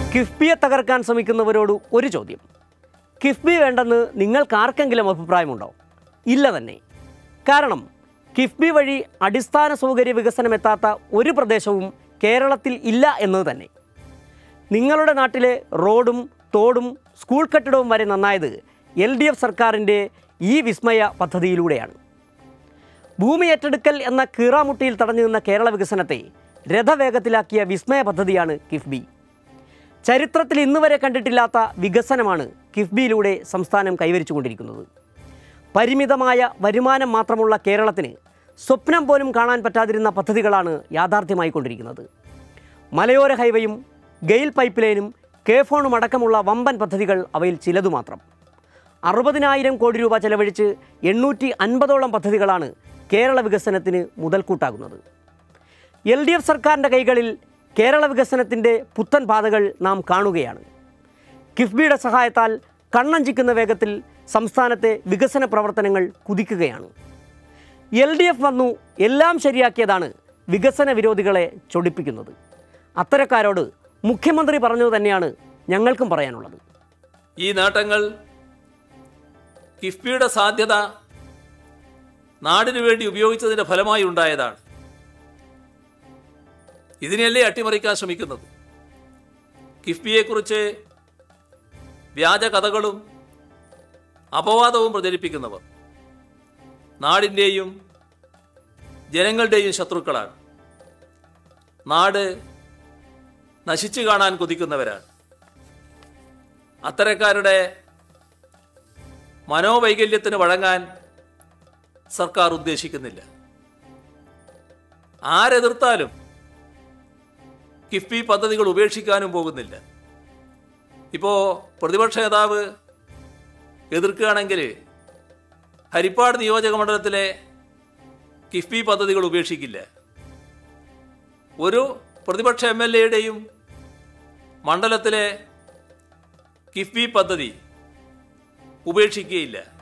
കിഫ്ബിയെ തകർക്കാൻ ശ്രമിക്കുന്നവരോട് ഒരു ചോദ്യം കിഫ്ബി വേണ്ടെന്ന് നിങ്ങൾക്കാർക്കെങ്കിലും അഭിപ്രായമുണ്ടോ ഇല്ല തന്നെ കാരണം കിഫ്ബി വഴി അടിസ്ഥാന സൗകര്യ വികസനം എത്താത്ത ഒരു പ്രദേശവും കേരളത്തിൽ ഇല്ല എന്നത് തന്നെ നിങ്ങളുടെ നാട്ടിലെ റോഡും തോടും സ്കൂൾ കെട്ടിടവും വരെ നന്നായത് എൽ ഡി എഫ് സർക്കാരിൻ്റെ ഈ വിസ്മയ പദ്ധതിയിലൂടെയാണ് ഭൂമി ഏറ്റെടുക്കൽ എന്ന കീറാമുട്ടിയിൽ തടഞ്ഞു നിന്ന കേരള വികസനത്തെ രഥവേഗത്തിലാക്കിയ വിസ്മയ പദ്ധതിയാണ് കിഫ്ബി ചരിത്രത്തിൽ ഇന്നുവരെ കണ്ടിട്ടില്ലാത്ത വികസനമാണ് കിഫ്ബിയിലൂടെ സംസ്ഥാനം കൈവരിച്ചുകൊണ്ടിരിക്കുന്നത് പരിമിതമായ വരുമാനം മാത്രമുള്ള കേരളത്തിന് സ്വപ്നം പോലും കാണാൻ പറ്റാതിരുന്ന പദ്ധതികളാണ് യാഥാർത്ഥ്യമായിക്കൊണ്ടിരിക്കുന്നത് മലയോര ഹൈവേയും ഗെയിൽ പൈപ്പ് ലൈനും കെ ഫോണും അടക്കമുള്ള വമ്പൻ പദ്ധതികൾ അവയിൽ ചിലതു മാത്രം അറുപതിനായിരം കോടി രൂപ ചെലവഴിച്ച് എണ്ണൂറ്റി അൻപതോളം പദ്ധതികളാണ് കേരള വികസനത്തിന് മുതൽക്കൂട്ടാകുന്നത് എൽ ഡി എഫ് സർക്കാരിൻ്റെ കൈകളിൽ കേരള വികസനത്തിൻ്റെ പുത്തൻ പാതകൾ നാം കാണുകയാണ് കിഫ്ബിയുടെ സഹായത്താൽ കണ്ണഞ്ചിക്കുന്ന വേഗത്തിൽ സംസ്ഥാനത്തെ വികസന പ്രവർത്തനങ്ങൾ കുതിക്കുകയാണ് എൽ ഡി എഫ് വന്നു എല്ലാം ശരിയാക്കിയതാണ് വികസന വിരോധികളെ ചൊടിപ്പിക്കുന്നത് അത്തരക്കാരോട് മുഖ്യമന്ത്രി പറഞ്ഞത് തന്നെയാണ് ഞങ്ങൾക്കും പറയാനുള്ളത് ഈ നേട്ടങ്ങൾ കിഫ്ബിയുടെ സാധ്യത നാടിനു വേണ്ടി ഉപയോഗിച്ചതിന്റെ ഫലമായി ഉണ്ടായതാണ് ഇതിനെയല്ലേ അട്ടിമറിക്കാൻ ശ്രമിക്കുന്നത് കിഫ്ബിയെക്കുറിച്ച് വ്യാജ കഥകളും അപവാദവും പ്രചരിപ്പിക്കുന്നവർ നാടിൻ്റെയും ജനങ്ങളുടെയും ശത്രുക്കളാണ് നാട് നശിച്ചു കാണാൻ കൊതിക്കുന്നവരാണ് അത്തരക്കാരുടെ മനോവൈകല്യത്തിന് വഴങ്ങാൻ സർക്കാർ ഉദ്ദേശിക്കുന്നില്ല ആരെതിർത്താലും കിഫ്ബി പദ്ധതികൾ ഉപേക്ഷിക്കാനും പോകുന്നില്ല ഇപ്പോൾ പ്രതിപക്ഷ നേതാവ് എതിർക്കുകയാണെങ്കിൽ ഹരിപ്പാട് നിയോജക മണ്ഡലത്തിലെ കിഫ്ബി പദ്ധതികൾ ഉപേക്ഷിക്കില്ല ഒരു പ്രതിപക്ഷ എം എൽ എയുടെയും മണ്ഡലത്തിലെ കിഫ്ബി പദ്ധതി ഉപേക്ഷിക്കുകയില്ല